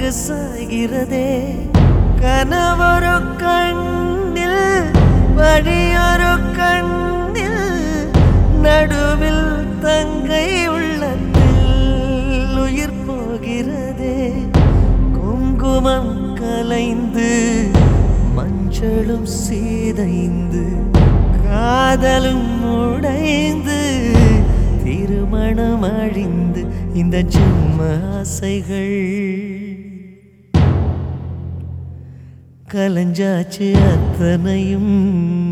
அங்கு சாய்கிறதே கனவொரு கண்ணில் வழியொரு கண்ணில் நடுவில் தங்கை உள்ளத்தில் உயிர் போகிறதே குங்குமம் கலைந்து மஞ்சளும் சீதைந்து காதலும் உடைந்து திருமணம் அழிந்து இந்த ஜென்ம ஆசைகள் கலஞ்சாச்சு அத்தனையும்